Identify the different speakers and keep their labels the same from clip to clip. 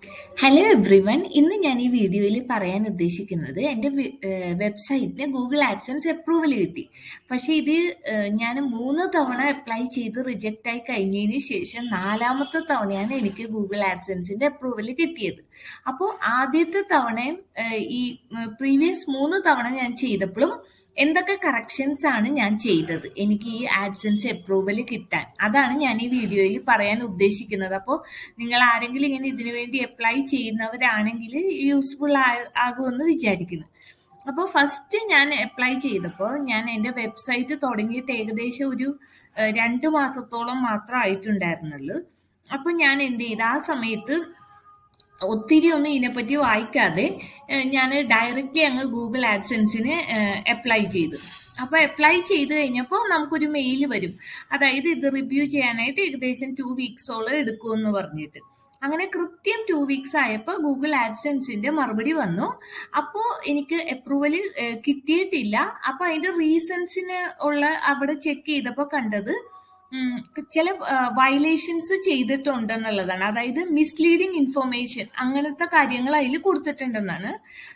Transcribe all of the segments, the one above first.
Speaker 1: hello everyone ഇന്ന് ഞാൻ ഈ വീഡിയോയിൽ പറയാൻ ഉദ്ദേശിക്കുന്നത് എൻ്റെ വെബ്സൈറ്റിന് ഗൂഗിൾ ആഡ്സൻസ് അപ്രൂവൽ കിട്ടി പക്ഷേ ഇത് ഞാൻ മൂന്ന് തവണ അപ്ലൈ ചെയ്ത് റിജക്റ്റ് ആയി കഴിഞ്ഞതിന് ശേഷം നാലാമത്തെ തവണയാണ് എനിക്ക് ഗൂഗിൾ ആഡ്സൻസിന്റെ അപ്രൂവൽ കിട്ടിയത് അപ്പോൾ ആദ്യത്തെ തവണയും ഏഹ്, ഈ പ്രീവിയസ് മൂന്ന് തവണ ഞാൻ ചെയ്തപ്പോഴും എന്തൊക്കെ കറക്ഷൻസ് ആണ് ഞാൻ ചെയ്തത് എനിക്ക് ഈ ആഡ്സൻസ് അപ്രൂവൽ കിട്ടാൻ അതാണ് ഞാൻ ഈ വീഡിയോയിൽ പറയാൻ ഉദ്ദേശിക്കുന്നത് അപ്പോൾ നിങ്ങൾ ആരെങ്കിലും ഇങ്ങനെ ഇതിനു വേണ്ടി അപ്ലൈ ചെയ്യുന്നവരാണെങ്കിൽ യൂസ്ഫുൾ ആകുമെന്ന് വിചാരിക്കുന്നു അപ്പോൾ ഫസ്റ്റ് ഞാൻ അപ്ലൈ ചെയ്തപ്പോൾ ഞാൻ എൻ്റെ വെബ്സൈറ്റ് തുടങ്ങിയിട്ട് ഏകദേശം ഒരു ഏഹ്, രണ്ട് മാസത്തോളം മാത്രം ആയിട്ടുണ്ടായിരുന്നുള്ളൂ അപ്പോൾ ഞാൻ എന്ത് ചെയ്തു ആ സമയത്ത് ഒത്തിരി ഒന്നും ഇതിനെപ്പറ്റി വായിക്കാതെ ഞാൻ ഡയറക്റ്റ്ലി അങ്ങ് ഗൂഗിൾ ആഡ്സെൻസിന് അപ്ലൈ ചെയ്തു അപ്പോൾ അപ്ലൈ ചെയ്ത് കഴിഞ്ഞപ്പോൾ നമുക്കൊരു മെയിൽ വരും അതായത് ഇത് റിവ്യൂ ചെയ്യാനായിട്ട് ഏകദേശം ടു വീക്സോളം എടുക്കുമെന്ന് പറഞ്ഞിട്ട് അങ്ങനെ കൃത്യം ടു വീക്സ് ആയപ്പോൾ ഗൂഗിൾ ആഡ്സെൻസിന്റെ മറുപടി വന്നു അപ്പോൾ എനിക്ക് അപ്രൂവൽ കിട്ടിയിട്ടില്ല അപ്പോൾ അതിന്റെ റീസൺസിന് ഉള്ള അവിടെ ചെക്ക് ചെയ്തപ്പോൾ കണ്ടത് ഉം, ചില വയലേഷൻസ് ചെയ്തിട്ടുണ്ടെന്നുള്ളതാണ് അതായത് മിസ്ലീഡിങ് ഇൻഫർമേഷൻ അങ്ങനത്തെ കാര്യങ്ങൾ അതിൽ കൊടുത്തിട്ടുണ്ടെന്നാണ്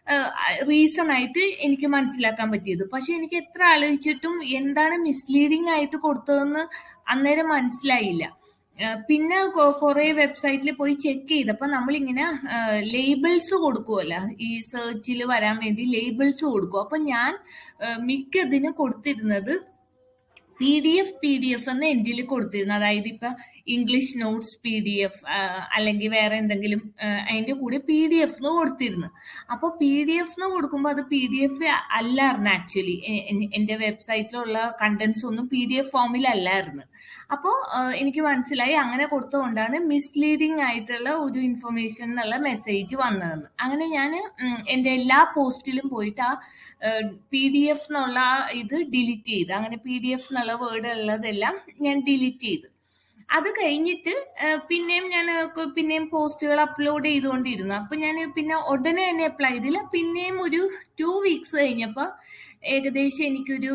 Speaker 1: റീസൺ ആയിട്ട് എനിക്ക് മനസ്സിലാക്കാൻ പറ്റിയത് പക്ഷെ എനിക്ക് എത്ര ആലോചിച്ചിട്ടും എന്താണ് മിസ്ലീഡിങ് ആയിട്ട് കൊടുത്തതെന്ന് അന്നേരം മനസ്സിലായില്ല ആ, പിന്നെ കുറെ വെബ്സൈറ്റിൽ പോയി ചെക്ക് ചെയ്തപ്പോൾ നമ്മളിങ്ങനെ ലേബിൾസ് കൊടുക്കുമല്ലോ ഈ സെർച്ചിൽ വരാൻ വേണ്ടി ലേബിൾസ് കൊടുക്കും അപ്പൊ ഞാൻ ആ, മിക്കതിനും കൊടുത്തിരുന്നത് P D F P D F എന്ന് എൻ്റെ കൊടുത്തിരുന്നു അതായത് ഇപ്പൊ English notes P D F അല്ലെങ്കിൽ വേറെ എന്തെങ്കിലും ആ, അതിന്റെ കൂടെ പി ഡി എഫ് എന്ന് കൊടുത്തിരുന്നു അപ്പോൾ പി ഡി എഫ് എന്ന് കൊടുക്കുമ്പോൾ അത് പി ഡി എഫ് അല്ലായിരുന്നു ആക്ച്വലി എൻ്റെ വെബ്സൈറ്റിലുള്ള കണ്ടന്റ്സ് ഒന്നും പി ഡി എഫ് ഫോമിലല്ലായിരുന്നു അപ്പോൾ എനിക്ക് മനസ്സിലായി അങ്ങനെ കൊടുത്തുകൊണ്ടാണ് മിസ്ലീഡിംഗ് ആയിട്ടുള്ള ഒരു ഇൻഫർമേഷൻ എന്നുള്ള മെസ്സേജ് വന്നതെന്ന് അങ്ങനെ ഞാൻ എൻ്റെ എല്ലാ പോസ്റ്റിലും പോയിട്ട് ആ പി ഡി എഫ് എന്നുള്ള ആ ഇത് ഡിലീറ്റ് ചെയ്ത് അങ്ങനെ പി ഡി എഫ് എന്നുള്ള വേർഡ് ഉള്ളതെല്ലാം ഞാൻ ഡിലീറ്റ് ചെയ്തു അത് കഴിഞ്ഞിട്ട് ആ, പിന്നെയും ഞാൻ കൊ- പിന്നെയും പോസ്റ്റുകൾ അപ്ലോഡ് ചെയ്തുകൊണ്ടിരുന്നു അപ്പൊ ഞാൻ പിന്നെ ഉടനെ തന്നെ അപ്ലൈ ചെയ്തില്ല പിന്നെയും ഒരു ടു വീക്സ് കഴിഞ്ഞപ്പോ ഏകദേശം എനിക്കൊരു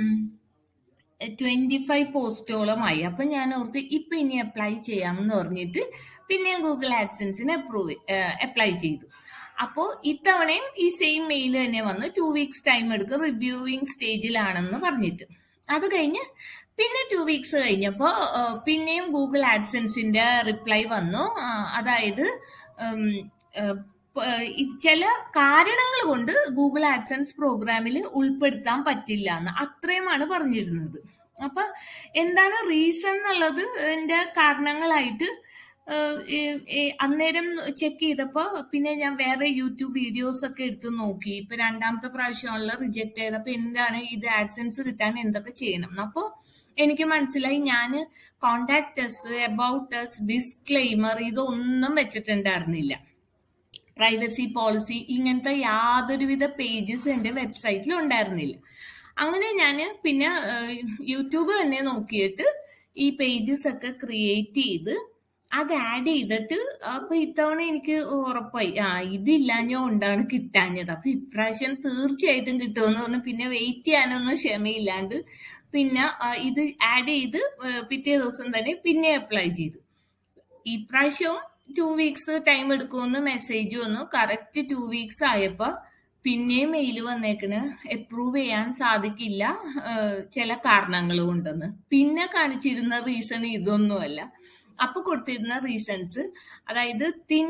Speaker 1: ട്വന്റി ഫൈവ് പോസ്റ്റോളമായി അപ്പൊ ഞാൻ ഓർത്ത് ഇപ്പൊ ഇനി അപ്ലൈ ചെയ്യാമെന്ന് പറഞ്ഞിട്ട് പിന്നെയും ഗൂഗിൾ ആഡ്സൻസിന് അപ്രൂവ് അപ്ലൈ ചെയ്തു അപ്പോൾ ഇത്തവണയും ഈ സെയിം മെയിൽ തന്നെ വന്നു ടു വീക്സ് ടൈം എടുക്കും റിവ്യൂവിങ് സ്റ്റേജിലാണെന്ന് പറഞ്ഞിട്ട് അത് കഴിഞ്ഞ് പിന്നെ ടു വീക്സ് കഴിഞ്ഞപ്പോൾ പിന്നെയും ഗൂഗിൾ ആഡ്സൻസിന്റെ റിപ്ലൈ വന്നു ആ, അതായത് ഉം, ഏഹ്, പ- ഈ ചില കാരണങ്ങൾ കൊണ്ട് ഗൂഗിൾ ആഡ്സൻസ് പ്രോഗ്രാമിൽ ഉൾപ്പെടുത്താൻ പറ്റില്ല എന്ന് അത്രയുമാണ് പറഞ്ഞിരുന്നത് അപ്പൊ എന്താണ് റീസൺ എന്നുള്ളത് എന്റെ കാരണങ്ങളായിട്ട് ഏഹ്, ഈ ഈ അന്നേരം ചെക്ക് ചെയ്തപ്പോ പിന്നെ ഞാൻ വേറെ യൂട്യൂബ് വീഡിയോസ് ഒക്കെ എടുത്ത് നോക്കി ഇപ്പൊ രണ്ടാമത്തെ പ്രാവശ്യമുള്ള റിജക്ട് ചെയ്തപ്പോ എന്താണ് ഇത് ആഡ്സൻസ് കിട്ടാൻ എന്തൊക്കെ ചെയ്യണം അപ്പോ എനിക്ക് മനസ്സിലായി ഞാൻ കോണ്ടാക്ടസ് അബൌട്ടസ് ഡിസ്ക്ലെയിമർ ഇതൊന്നും വെച്ചിട്ടുണ്ടായിരുന്നില്ല പ്രൈവസി പോളിസി ഇങ്ങനത്തെ യാതൊരുവിധ പേജസ് എൻ്റെ വെബ്സൈറ്റിൽ ഉണ്ടായിരുന്നില്ല അങ്ങനെ ഞാൻ പിന്നെ ഏഹ്, യൂട്യൂബ് തന്നെ നോക്കിയിട്ട് ഈ പേജസ് ഒക്കെ ക്രിയേറ്റ് ചെയ്ത് അത് ആഡ് ചെയ്തിട്ട് അപ്പൊ ഇത്തവണ എനിക്ക് ഉറപ്പായി ആ ഇതില്ലാഞ്ഞോ കൊണ്ടാണ് കിട്ടാഞ്ഞത് അപ്പൊ ഇപ്രാവശ്യം തീർച്ചയായിട്ടും കിട്ടുമെന്ന് പറഞ്ഞു പിന്നെ വെയിറ്റ് ചെയ്യാനൊന്നും ക്ഷമയില്ലാണ്ട് പിന്നെ ആ, ഇത് ആഡ് ചെയ്ത് ഏഹ്, പിറ്റേ ദിവസം തന്നെ പിന്നെ അപ്ലൈ ചെയ്തു ഈ പ്രാവശ്യവും ടു വീക്സ് ടൈം എടുക്കുമെന്ന് മെസ്സേജ് വന്നു കറക്റ്റ് ടു വീക്സ് ആയപ്പോ പിന്നെയും മെയിൽ വന്നേക്കണ് അപ്രൂവ് ചെയ്യാൻ സാധിക്കില്ല ഏഹ് ചില കാരണങ്ങൾ കൊണ്ടെന്ന് പിന്നെ കാണിച്ചിരുന്ന റീസൺ ഇതൊന്നുമല്ല അപ്പൊ കൊടുത്തിരുന്ന റീസൺസ് അതായത് തിൻ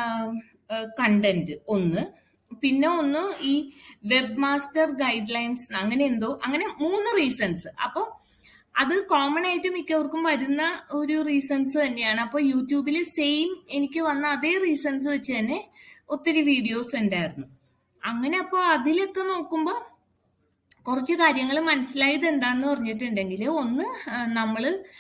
Speaker 1: കണ്ടന്റ് ഒന്ന് പിന്നെ ഒന്ന് ഈ വെബ് മാസ്റ്റർ ഗൈഡ് ലൈൻസ് അങ്ങനെ എന്തോ അങ്ങനെ മൂന്ന് റീസൺസ് അപ്പൊ അത് കോമൺ ആയിട്ട് മിക്കവർക്കും വരുന്ന ഒരു റീസൺസ് തന്നെയാണ് അപ്പൊ യൂട്യൂബിൽ സെയിം എനിക്ക് വന്ന അതേ റീസൺസ് വെച്ച് തന്നെ ഒത്തിരി വീഡിയോസ് ഉണ്ടായിരുന്നു അങ്ങനെ അപ്പൊ അതിലൊക്കെ നോക്കുമ്പോ കുറച്ച് കാര്യങ്ങൾ മനസ്സിലായത് എന്താന്ന് പറഞ്ഞിട്ടുണ്ടെങ്കിൽ ഒന്ന് നമ്മൾ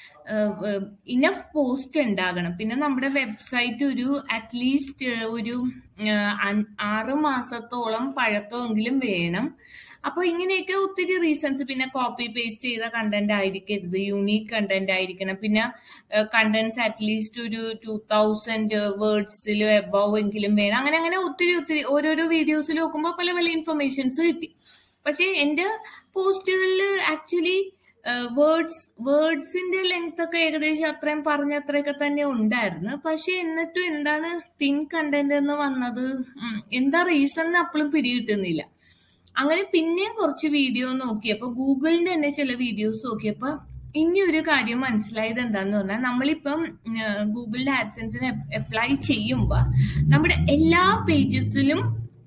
Speaker 1: ഇനഫ് പോസ്റ്റ് ഉണ്ടാകണം പിന്നെ നമ്മുടെ വെബ്സൈറ്റ് ഒരു അറ്റ്ലീസ്റ്റ് ഒരു ആ, അൻ- ആറ് മാസത്തോളം പഴക്കമെങ്കിലും വേണം അപ്പൊ ഇങ്ങനെയൊക്കെ ഒത്തിരി റീസൺസ് പിന്നെ കോപ്പി പേസ്റ്റ് ചെയ്ത കണ്ടന്റ് ആയിരിക്കരുത് യൂണീക്ക് കണ്ടന്റ് ആയിരിക്കണം പിന്നെ കണ്ടന്റ്സ് അറ്റ്ലീസ്റ്റ് ഒരു ടൂ തൗസൻഡ് വേർഡ്സിൽ എബവ് എങ്കിലും വേണം അങ്ങനെ അങ്ങനെ ഒത്തിരി ഒത്തിരി ഓരോരോ വീഡിയോസിൽ നോക്കുമ്പോൾ പല പല ഇൻഫർമേഷൻസ് കിട്ടി പക്ഷെ എന്റെ പോസ്റ്റുകളിൽ ആക്ച്വലി വേർഡ്സ് വേർഡ്സിന്റെ ലെങ്ത് ഒക്കെ ഏകദേശം അത്രയും പറഞ്ഞ അത്രയൊക്കെ തന്നെ ഉണ്ടായിരുന്നു പക്ഷെ എന്നിട്ടും എന്താണ് തിൻ കണ്ടന്റ് എന്ന് വന്നത് ഉം, എന്താ റീസൺ അപ്പോഴും പിടികിട്ടുന്നില്ല അങ്ങനെ പിന്നെയും കുറച്ച് വീഡിയോ നോക്കിയപ്പോ ഗൂഗിളിന്റെ തന്നെ ചില വീഡിയോസ് നോക്കിയപ്പോ ഇനി ഒരു കാര്യം മനസ്സിലായത് എന്താന്ന് പറഞ്ഞാൽ നമ്മളിപ്പം ഗൂഗിളിന്റെ ആഡ്സൻസിന് അപ്ലൈ ചെയ്യുമ്പോ നമ്മുടെ എല്ലാ പേജസിലും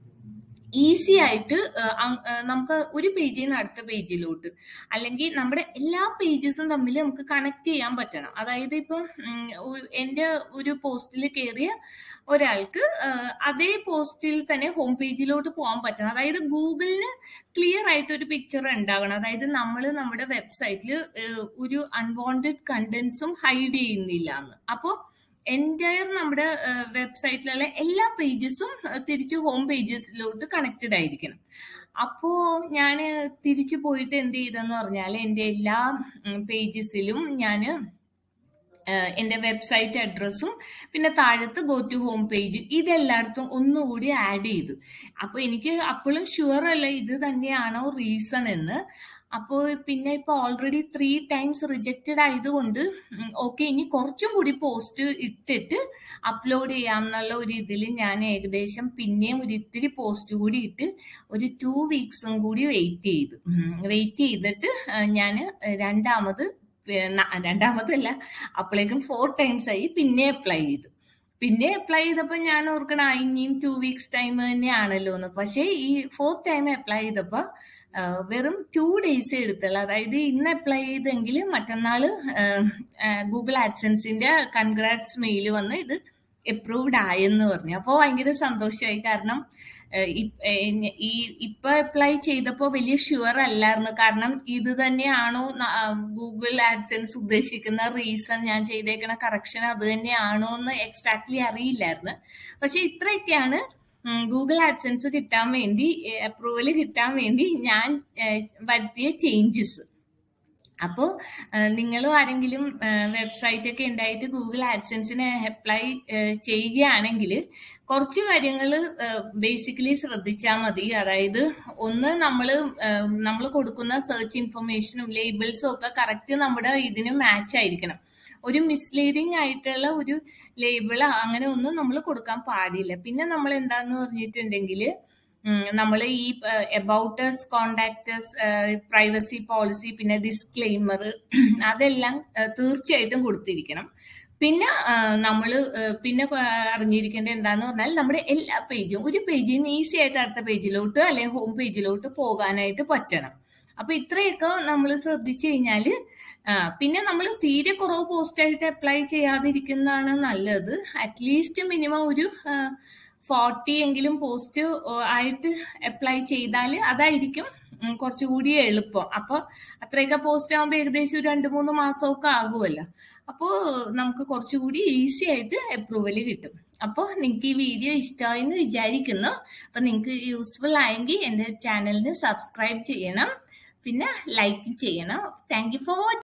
Speaker 1: ഈസി ആയിട്ട് ഏഹ്, അങ്- ഏഹ്, നമുക്ക് ഒരു പേജിൽ നിന്ന് അടുത്ത പേജിലോട്ട് അല്ലെങ്കിൽ നമ്മുടെ എല്ലാ പേജസും തമ്മിൽ നമുക്ക് കണക്ട് ചെയ്യാൻ പറ്റണം അതായത് ഇപ്പം ഉം, ഒ- എന്റെ ഒരു പോസ്റ്റിൽ കയറിയ ഒരാൾക്ക് ഏഹ്, അതേ പോസ്റ്റിൽ തന്നെ ഹോം പേജിലോട്ട് പോകാൻ പറ്റണം അതായത് ഗൂഗിളിന് ക്ലിയർ ആയിട്ട് ഒരു പിക്ചർ ഉണ്ടാവണം അതായത് നമ്മൾ നമ്മുടെ വെബ്സൈറ്റിൽ ഒരു അൺവാണ്ടഡ് കണ്ടന്റ്സും ഹൈഡ് ചെയ്യുന്നില്ല എന്ന് അപ്പോൾ എൻറ്റയർ നമ്മുടെ വെബ്സൈറ്റിലുള്ള എല്ലാ പേജസും തിരിച്ച് ഹോം പേജസിലോട്ട് കണക്റ്റഡ് ആയിരിക്കണം അപ്പോ ഞാൻ തിരിച്ചു പോയിട്ട് എന്ത് ചെയ്തെന്ന് പറഞ്ഞാൽ എൻ്റെ എല്ലാ പേജസിലും ഞാൻ എൻ്റെ വെബ്സൈറ്റ് അഡ്രസ്സും പിന്നെ താഴത്ത് ഗോ ടു ഹോം പേജ് ഇതെല്ലായിടത്തും ഒന്നുകൂടി ആഡ് ചെയ്തു അപ്പോൾ എനിക്ക് അപ്പോഴും ഷുവർ അല്ല ഇത് തന്നെയാണോ റീസൺ എന്ന് അപ്പോൾ പിന്നെ ഇപ്പോൾ ഓൾറെഡി ത്രീ ടൈംസ് റിജക്റ്റഡ് ആയതുകൊണ്ട് ഓക്കെ ഇനി കുറച്ചും കൂടി പോസ്റ്റ് ഇട്ടിട്ട് അപ്ലോഡ് ചെയ്യാം എന്നുള്ള ഒരു ഇതിൽ ഞാൻ ഏകദേശം പിന്നെയും ഒരു ഇത്തിരി പോസ്റ്റ് കൂടി ഇട്ട് ഒരു ടു വീക്സും കൂടി വെയിറ്റ് ചെയ്തു വെയിറ്റ് ചെയ്തിട്ട് ഞാൻ രണ്ടാമത് പിന്നെ രണ്ടാമതല്ല അപ്പോഴേക്കും ഫോർ ടൈംസ് ആയി പിന്നെ അപ്ലൈ ചെയ്തു പിന്നെ അപ്ലൈ ചെയ്തപ്പോൾ ഞാൻ ഓർക്കണം ആ, ഇനിയും ടു വീക്സ് ടൈം തന്നെയാണല്ലോ എന്ന് പക്ഷേ ഈ ഫോർത്ത് ടൈം അപ്ലൈ ചെയ്തപ്പോൾ വെറും ടു ഡേയ്സ് എടുത്തുള്ളൂ അതായത് ഇന്ന് അപ്ലൈ ചെയ്തെങ്കിൽ മറ്റന്നാൾ ഗൂഗിൾ ആഡ്സൻസിന്റെ കൺഗ്രാറ്റ്സ് മെയിൽ വന്ന് ഇത് അപ്രൂവ്ഡ് ആയെന്ന് പറഞ്ഞു അപ്പോൾ ഭയങ്കര സന്തോഷമായി കാരണം ഏഹ് ഇ- ഏഹ് ഞ- ഈ ഇപ്പൊ അപ്ലൈ ചെയ്തപ്പോ വലിയ ഷുവർ അല്ലായിരുന്നു കാരണം ഇത് തന്നെയാണോ ഗൂഗിൾ ആഡ്സൻസ് ഉദ്ദേശിക്കുന്ന റീസൺ ഞാൻ ചെയ്തേക്കുന്ന കറക്ഷൻ അത് തന്നെയാണോ എന്ന് എക്സാക്ട്ലി അറിയില്ലായിരുന്നു പക്ഷെ ഇത്രയൊക്കെയാണ് ഗൂഗിൾ ആഡ്സൻസ് കിട്ടാൻ വേണ്ടി അപ്രൂവൽ കിട്ടാൻ വേണ്ടി ഞാൻ ഏഹ് വരുത്തിയ ചേഞ്ചസ് അപ്പോൾ നിങ്ങളും ആരെങ്കിലും വെബ്സൈറ്റ് ഒക്കെ ഉണ്ടായിട്ട് ഗൂഗിൾ ആഡ്സൻസിന് അപ്ലൈ ചെയ്യുകയാണെങ്കിൽ കുറച്ച് കാര്യങ്ങൾ ബേസിക്കലി ശ്രദ്ധിച്ചാൽ മതി അതായത് ഒന്ന് നമ്മൾ നമ്മൾ കൊടുക്കുന്ന സെർച്ച് ഇൻഫർമേഷനും ലേബിൾസും ഒക്കെ കറക്റ്റ് നമ്മുടെ ഇതിന് മാച്ച് ആയിരിക്കണം ഒരു മിസ്ലീഡിങ് ആയിട്ടുള്ള ഒരു ലേബിൾ അങ്ങനെ ഒന്നും നമ്മൾ കൊടുക്കാൻ പാടില്ല പിന്നെ നമ്മൾ എന്താന്ന് പറഞ്ഞിട്ടുണ്ടെങ്കിൽ നമ്മൾ ഈ എബൌട്ടേഴ്സ് കോണ്ടാക്ടേഴ്സ് പ്രൈവസി പോളിസി പിന്നെ ഡിസ്ക്ലെയിമർ അതെല്ലാം ഏഹ്, തീർച്ചയായിട്ടും കൊടുത്തിരിക്കണം പിന്നെ നമ്മൾ പിന്നെ പ- അറിഞ്ഞിരിക്കേണ്ടത് എന്താന്ന് പറഞ്ഞാൽ നമ്മുടെ എല്ലാ പേജും ഒരു പേജിൽ നിന്ന് ഈസി ആയിട്ട് അടുത്ത പേജിലോട്ട് അല്ലെങ്കിൽ ഹോം പേജിലോട്ട് പോകാനായിട്ട് പറ്റണം അപ്പൊ ഇത്രയൊക്കെ നമ്മൾ ശ്രദ്ധിച്ചു കഴിഞ്ഞാല് ആ, പിന്നെ നമ്മൾ തീരെ കുറവ് പോസ്റ്റ് ആയിട്ട് അപ്ലൈ ചെയ്യാതിരിക്കുന്നതാണ് നല്ലത് അറ്റ്ലീസ്റ്റ് മിനിമം ഒരു ഫോർട്ടി എങ്കിലും പോസ്റ്റ് ആയിട്ട് അപ്ലൈ ചെയ്താൽ അതായിരിക്കും ഉം, കുറച്ചുകൂടി എളുപ്പം അപ്പൊ അത്രയൊക്കെ പോസ്റ്റ് ആകുമ്പോൾ ഏകദേശം ഒരു രണ്ട് മൂന്ന് മാസമൊക്കെ ആകുമല്ലോ അപ്പോൾ നമുക്ക് കുറച്ചുകൂടി ഈസി ആയിട്ട് അപ്രൂവൽ കിട്ടും അപ്പോൾ നിങ്ങൾക്ക് ഈ വീഡിയോ ഇഷ്ടമായി എന്ന് വിചാരിക്കുന്നു അപ്പൊ നിങ്ങൾക്ക് യൂസ്ഫുൾ ആയെങ്കിൽ എൻ്റെ ചാനലിന് സബ്സ്ക്രൈബ് ചെയ്യണം പിന്നെ ലൈക്ക് ചെയ്യണം താങ്ക് യു ഫോർ